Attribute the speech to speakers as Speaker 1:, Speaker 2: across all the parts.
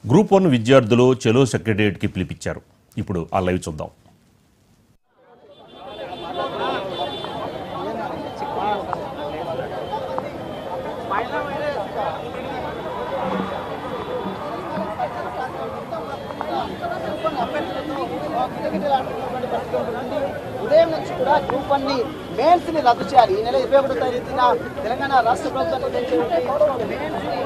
Speaker 1: group one విద్యార్థులు చెలో సెక్రటరియట్కి పిలిపించారు ఇప్పుడు ఆ లైవ్ చూద్దాం
Speaker 2: ఉదయం నుంచి కూడా గ్రూప్ వన్ ని మెయిన్స్ ని రద్దు చేయాలి ఈ నెల ఇరవై ఒకటో తేదీన తెలంగాణ రాష్ట్ర ప్రభుత్వం నిర్ణయించినటువంటి మెయిన్స్ ని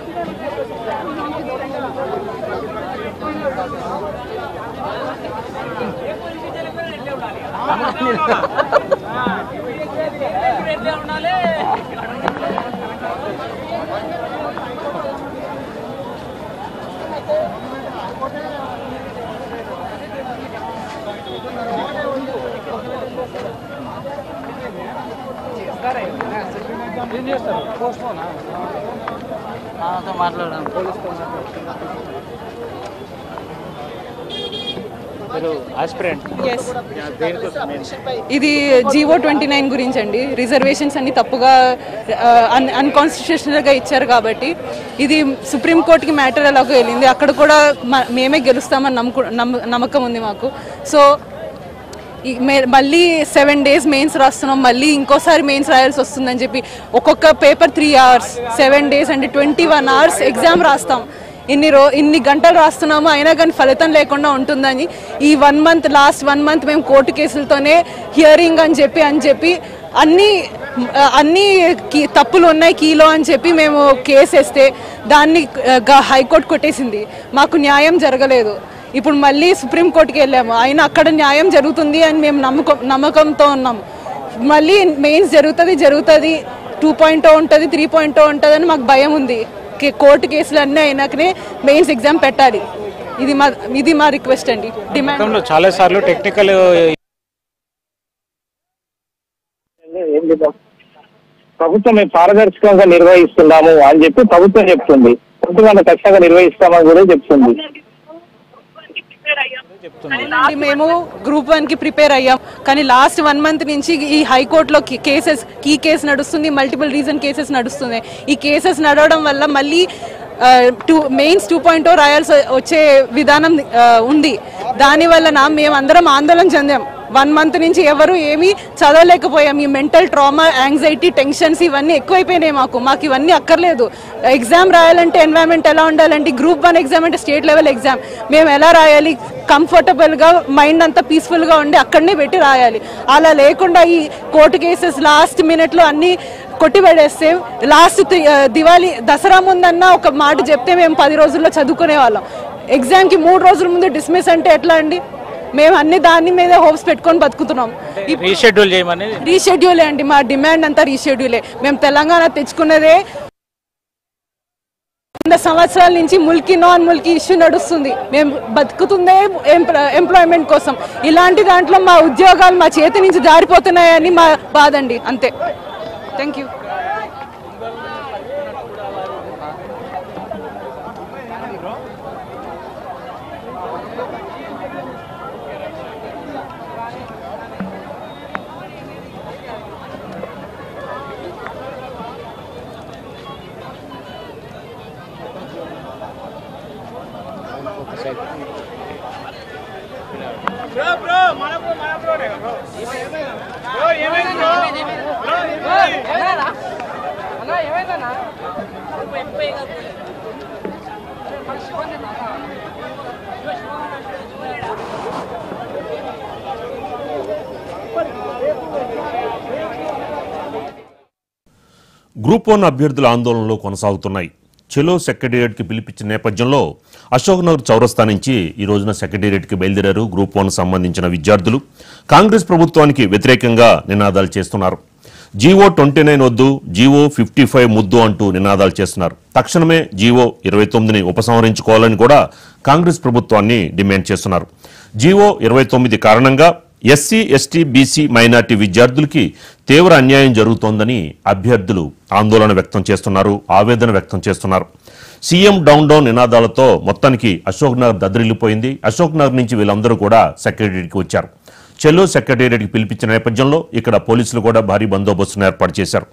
Speaker 3: మాట్లాడాను మీరు ఆస్పిరెంట్
Speaker 4: ఇది జీవో ట్వంటీ నైన్ గురించి అండి రిజర్వేషన్స్ అన్ని తప్పుగా అన్ అన్కాన్స్టిట్యూషనల్గా ఇచ్చారు కాబట్టి ఇది సుప్రీంకోర్టుకి మ్యాటర్ ఎలాగో వెళ్ళింది అక్కడ కూడా మ- మేమే గెలుస్తామని నమ్ముకు నమ్మ- నమ్మకం ఉంది మాకు సో ఈ మే- మళ్ళీ సెవెన్ డేస్ మెయిన్స్ రాస్తున్నాం మళ్ళీ ఇంకోసారి మెయిన్స్ రాయాల్సి వస్తుందని చెప్పి ఒక్కొక్క paper three hours seven days అంటే ట్వంటీ వన్ అవర్స్ ఎగ్జామ్ రాస్తాం ఇన్ని రో ఇన్ని గంటలు రాస్తున్నాము అయినా కానీ ఫలితం లేకుండా ఉంటుందని ఈ one month last one month మేము కోర్టు కేసులతోనే హియరింగ్ అని చెప్పి అని చెప్పి అన్ని ఆ, అన్ని కీ తప్పులు ఉన్నాయి కీలో అని చెప్పి మేము కేసు వేస్తే దాన్ని ఆ, గ- హైకోర్టు కొట్టేసింది మాకు న్యాయం జరగలేదు ఇప్పుడు మళ్ళీ సుప్రీంకోర్టుకి వెళ్ళాము అయినా అక్కడ న్యాయం జరుగుతుంది అని మేము నమ్మకం నమ్మకంతో ఉన్నాము మళ్ళీ మెయిన్స్ జరుగుతుంది జరుగుతుంది టూ పాయింట్ ఉంటుంది త్రీ పాయింట్ ఉంటుంది అని మాకు భయం ఉంది కే- కోర్టు కేసులు అన్నీ అయినాకనే మెయిన్స్ ఎగ్జామ్ పెట్టాలి ఇది మా ఇది మా రిక్వెస్ట్ అండి డిమాండ్
Speaker 3: గతంలో చాలా సార్లు టెక్నికల్
Speaker 5: ఏం చేద్దాం ప్రభుత్వం మేము పారదర్శకంగా నిర్వహిస్తున్నాము అని చెప్పి ప్రభుత్వం చెప్తుంది ప్రభుత్వం ఖచ్చితంగా నిర్వహిస్తామని కూడా చెప్తుంది
Speaker 4: అవునండి, మేము గ్రూప్ వన్ కి ప్రిపేర్ అయ్యాం కానీ లాస్ట్ వన్ మంత్ నుంచి ఈ హైకోర్టులో కేసెస్ కీ కేసు నడుస్తుంది మల్టిపుల్ రీజన్ కేసెస్ నడుస్తుంది ఈ కేసెస్ నడవడం వల్ల మళ్ళీ టూ మెయిన్స్ టూ పాయింట్ రాయాల్సి వచ్చే విధానం ఆ, ఉంది దాని వలన మేమందరం ఆందోళన చెందాం వన్ మంత్ నుంచి ఎవరు ఏమీ చదవలేకపోయాం ఈ మెంటల్ ట్రామా యాంగ్జైటీ టెన్షన్స్ ఇవన్నీ ఎక్కువైపోయినాయి మాకు మాకు ఇవన్నీ అక్కర్లేదు ఎగ్జామ్ రాయాలంటే ఎన్వైరన్మెంట్ ఎలా ఉండాలంటే గ్రూప్ వన్ ఎగ్జామ్ అంటే స్టేట్ లెవెల్ ఎగ్జామ్ మేము ఎలా రాయాలి కంఫర్టబుల్గా మైండ్ అంతా పీస్ఫుల్గా ఉండి అక్కడనే పెట్టి రాయాలి అలా లేకుండా ఈ కోర్టు కేసెస్ లాస్ట్ మినిట్లో అన్నీ కొట్టిపడేస్తే లాస్ట్ తి- ఆ, దివాళీ దసరా ముందన్న ఒక మాట చెప్తే మేము పది రోజుల్లో చదువుకునే వాళ్ళం ఎగ్జామ్కి మూడు రోజుల ముందు డిస్మిస్ అంటే ఎట్లా అండి మేము అన్ని దాని మీద హోప్స్ పెట్టుకొని బతుకుతున్నాం ఇప్పుడు
Speaker 3: రీషెడ్యూల్ చేయమని
Speaker 4: రీషెడ్యూలే అండి మా డిమాండ్ అంతా రీషెడ్యూలే మేము తెలంగాణ తెచ్చుకున్నదే వంద సంవత్సరాల నుంచి ముల్కి నాన్ ముల్కి ఇష్యూ నడుస్తుంది మేము బతుకుతుందే ఎంప్లాయ్మెంట్ కోసం ఇలాంటి దాంట్లో మా ఉద్యోగాలు మా చేతి నుంచి జారిపోతున్నాయని మా బాధ అండి అంతే థ్యాంక్ యూ
Speaker 1: గ్రూప్ వన్ అభ్యర్థుల ఆందోళనలు కొనసాగుతున్నాయి చెలో సెక్రటేరియట్కి పిలిపించిన నేపథ్యంలో అశోక్ నగర్ చౌరస్తా నుంచి ఈ రోజున సెక్రటేరియట్కి బయలుదేరారు గ్రూప్ వన్ సంబంధించిన విద్యార్థులు కాంగ్రెస్ ప్రభుత్వానికి వ్యతిరేకంగా నినాదాలు చేస్తున్నారు జీవో ట్వంటీ నైన్ వద్దు జీవో ఫిఫ్టీ ఫైవ్ ముద్దు అంటూ నినాదాలు చేస్తున్నారు తక్షణమే జీవో ఇరవై తొమ్మిదిని ఉపసంహరించుకోవాలని కూడా కాంగ్రెస్ ప్రభుత్వాన్ని డిమాండ్ చేస్తున్నారు జీవో ఇరవై తొమ్మిది కారణంగా ఎస్సీ ఎస్టీ బీసీ మైనార్టీ విద్యార్థులకి తీవ్ర అన్యాయం జరుగుతోందని అభ్యర్థులు ఆందోళన వ్యక్తం చేస్తున్నారు ఆవేదన వ్యక్తం చేస్తున్నారు సీఎం డౌన్ డౌన్ నినాదాలతో మొత్తానికి అశోక్ నగర్ దద్దరిల్లిపోయింది అశోక్ నగర్ నుంచి వీళ్ళందరూ కూడా సెక్రటరీకి వచ్చారు చెల్లో సెక్రటేరియట్కి పిలిపించిన నేపథ్యంలో ఇక్కడ పోలీసులు కూడా భారీ బందోబస్తును ఏర్పాటు చేశారు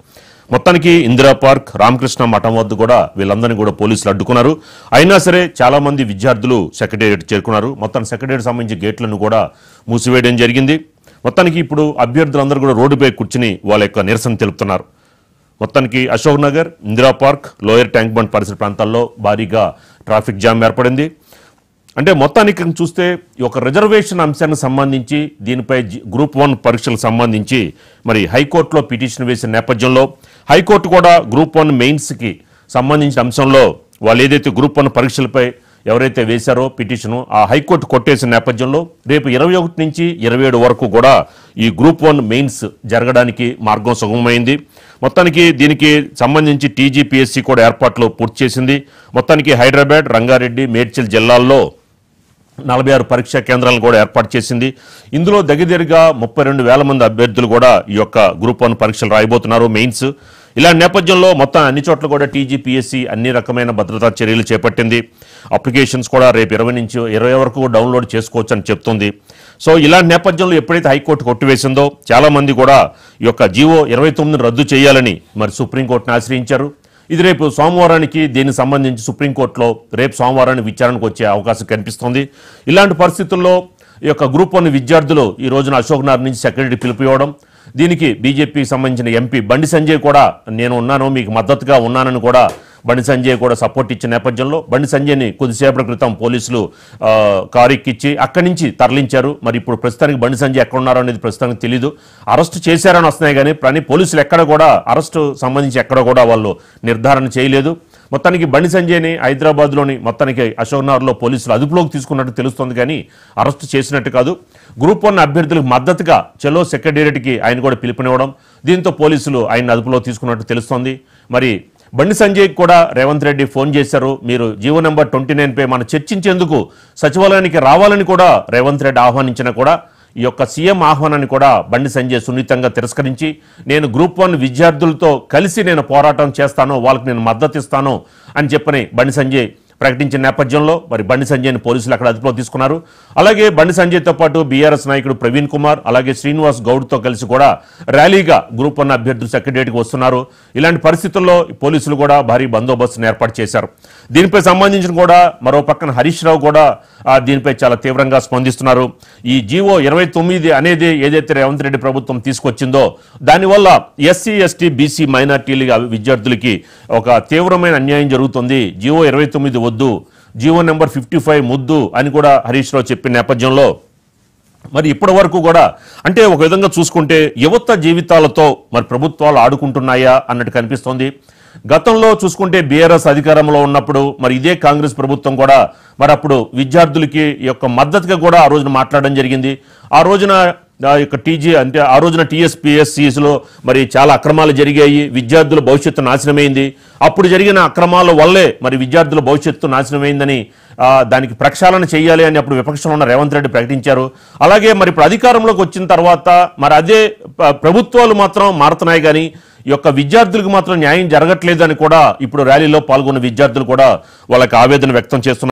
Speaker 1: మొత్తానికి ఇందిరా పార్క్ రామకృష్ణ మఠం వద్ద కూడా వీళ్ళందరినీ కూడా పోలీసులు అడ్డుకున్నారు అయినా సరే చాలా మంది విద్యార్థులు సెక్రటేరియట్ చేరుకున్నారు మొత్తం సెక్రటేరియట్ సంబంధించి గేట్లను కూడా మూసివేయడం జరిగింది మొత్తానికి ఇప్పుడు అభ్యర్థులందరూ కూడా రోడ్డుపై కూర్చుని వాళ్ళ యొక్క నిరసన తెలుపుతున్నారు మొత్తానికి Ashok Nagar Indira Park Lower Tank Bund పరిసర ప్రాంతాల్లో భారీగా ట్రాఫిక్ జామ్ ఏర్పడింది అంటే మొత్తానికి చూస్తే ఈ ఒక రిజర్వేషన్ అంశానికి సంబంధించి దీనిపై జి- గ్రూప్ వన్ పరీక్షలకు సంబంధించి మరి హైకోర్టులో పిటిషన్ వేసిన నేపథ్యంలో హైకోర్టు కూడా గ్రూప్ వన్ మెయిన్స్కి సంబంధించిన అంశంలో వాళ్ళు ఏదైతే గ్రూప్ వన్ పరీక్షలపై ఎవరైతే వేశారో పిటిషను ఆ హైకోర్టు కొట్టేసిన నేపథ్యంలో రేపు ఇరవై ఒకటి నుంచి ఇరవై ఏడు వరకు కూడా ఈ గ్రూప్ వన్ మెయిన్స్ జరగడానికి మార్గం సుగమమైంది మొత్తానికి దీనికి సంబంధించి టీజీపీఎస్సీ కూడా ఏర్పాట్లు పూర్తి చేసింది మొత్తానికి హైదరాబాద్ రంగారెడ్డి మేడ్చల్ జిల్లాల్లో నలభై ఆరు పరీక్షా కేంద్రాలను కూడా ఏర్పాటు చేసింది ఇందులో దగ్గరగా ముప్పై రెండు వేల మంది అభ్యర్థులు కూడా ఈ యొక్క గ్రూప్ వన్ పరీక్షలు రాయబోతున్నారు మెయిన్స్ ఇలాంటి నేపథ్యంలో మొత్తం అన్ని చోట్ల కూడా టీజీపీఎస్సీ అన్ని రకమైన భద్రతా చర్యలు చేపట్టింది అప్లికేషన్స్ కూడా రేపు ఇరవై నుంచి ఇరవై వరకు డౌన్లోడ్ చేసుకోవచ్చు అని చెప్తుంది సో ఇలాంటి నేపథ్యంలో ఎప్పుడైతే హైకోర్టు కొట్టివేసిందో చాలా మంది కూడా ఈ యొక్క జీవో ఇరవై తొమ్మిదిని రద్దు చేయాలని మరి సుప్రీంకోర్టును ఆశ్రయించారు ఇది రేపు సోమవారానికి దీనికి సంబంధించి సుప్రీంకోర్టులో రేపు సోమవారానికి విచారణకు వచ్చే అవకాశం కనిపిస్తోంది ఇలాంటి పరిస్థితుల్లో ఈ యొక్క గ్రూప్ వన్ విద్యార్థులు ఈ రోజున అశోక్ నగర్ నుంచి సెక్రటరీ పిలుపు ఇవ్వడం దీనికి బీజేపీకి సంబంధించిన ఎంపీ బండి సంజయ్ కూడా నేను ఉన్నాను మీకు మద్దతుగా ఉన్నానని కూడా బండి సంజయ్ కూడా సపోర్ట్ ఇచ్చిన నేపథ్యంలో బండి సంజయ్ని కొద్దిసేపటి క్రితం పోలీసులు ఆ, కారు ఎక్కిచ్చి అక్కడి నుంచి తరలించారు మరి ఇప్పుడు ప్రస్తుతానికి బండి సంజయ్ ఎక్కడ ఉన్నారో అనేది ప్రస్తుతానికి తెలీదు అరెస్ట్ చేశారని వస్తున్నాయి కానీ కానీ పోలీసులు ఎక్కడ కూడా అరెస్టు సంబంధించి ఎక్కడ కూడా వాళ్ళు నిర్ధారణ చేయలేదు మొత్తానికి బండి సంజయ్ని హైదరాబాద్లోని మొత్తానికి అశోక్ నగర్లో పోలీసులు అదుపులోకి తీసుకున్నట్టు తెలుస్తోంది కానీ అరెస్ట్ చేసినట్టు కాదు గ్రూప్ వన్ అభ్యర్థులకు మద్దతుగా చెలో సెక్రటేరియట్కి ఆయన కూడా పిలుపునివ్వడం దీంతో పోలీసులు ఆయన అదుపులో తీసుకున్నట్టు తెలుస్తోంది మరి బండి సంజయ్ కూడా రేవంత్ రెడ్డి ఫోన్ చేశారు మీరు జీవో నెంబర్ ట్వంటీ నైన్పై మనం చర్చించేందుకు సచివాలయానికి రావాలని కూడా రేవంత్ రెడ్డి ఆహ్వానించినా కూడా ఈ యొక్క సీఎం ఆహ్వానాన్ని కూడా బండి సంజయ్ సున్నితంగా తిరస్కరించి నేను గ్రూప్ వన్ విద్యార్థులతో కలిసి నేను పోరాటం చేస్తాను వాళ్ళకి నేను మద్దతు ఇస్తాను అని చెప్పని బండి సంజయ్ ప్రకటించిన నేపథ్యంలో మరి బండి సంజయ్ని పోలీసులు అక్కడ అదుపులో తీసుకున్నారు అలాగే బండి సంజయ్తో పాటు బీఆర్ఎస్ నాయకుడు ప్రవీణ్ కుమార్ అలాగే శ్రీనివాస్ గౌడ్తో కలిసి కూడా ర్యాలీగా గ్రూప్ వన్ అభ్యర్థులు సెక్రటరియట్కి వస్తున్నారు ఇలాంటి పరిస్థితుల్లో పోలీసులు కూడా భారీ బందోబస్తును ఏర్పాటు చేశారు దీనిపై సంబంధించిన కూడా మరో పక్కన హరీష్ రావు కూడా ఆ, దీనిపై చాలా తీవ్రంగా స్పందిస్తున్నారు ఈ జీవో ఇరవై తొమ్మిది అనేది ఏదైతే రేవంత్ రెడ్డి ప్రభుత్వం తీసుకొచ్చిందో దానివల్ల ఎస్సీ ఎస్టీ బీసీ మైనార్టీలు విద్యార్థులకి ఒక తీవ్రమైన అన్యాయం జరుగుతుంది జీవో ఇరవై తొమ్మిది వద్దు జీవో నెంబర్ ఫిఫ్టీ ఫైవ్ ముద్దు అని కూడా హరీష్ రావు చెప్పిన నేపథ్యంలో మరి ఇప్పటి వరకు కూడా అంటే ఒక విధంగా చూసుకుంటే యువత జీవితాలతో మరి ప్రభుత్వాలు ఆడుకుంటున్నాయా అన్నట్టు కనిపిస్తోంది గతంలో చూసుకుంటే బీఆర్ఎస్ అధికారంలో ఉన్నప్పుడు మరి ఇదే కాంగ్రెస్ ప్రభుత్వం కూడా మరి అప్పుడు విద్యార్థులకి ఈ యొక్క మద్దతుగా కూడా ఆ రోజున మాట్లాడడం జరిగింది ఆ రోజున ఆ యొక్క టీజీ అంటే ఆ రోజున టీఎస్పీఎస్సీస్లో మరి చాలా అక్రమాలు జరిగాయి విద్యార్థుల భవిష్యత్తు నాశనమైంది అప్పుడు జరిగిన అక్రమాల వల్లే మరి విద్యార్థుల భవిష్యత్తు నాశనమైందని ఆ, దానికి ప్రక్షాళన చేయాలి అని అప్పుడు విపక్షంలో ఉన్న రేవంత్ రెడ్డి ప్రకటించారు అలాగే మరి ఇప్పుడు అధికారంలోకి వచ్చిన తర్వాత మరి అదే ప- ప్రభుత్వాలు మాత్రం మారుతున్నాయి కానీ ఈ యొక్క విద్యార్థులకు మాత్రం న్యాయం జరగట్లేదు అని కూడా ఇప్పుడు ర్యాలీలో పాల్గొన్న విద్యార్థులు కూడా వాళ్ళకి ఆవేదన వ్యక్తం చేస్తున్నారు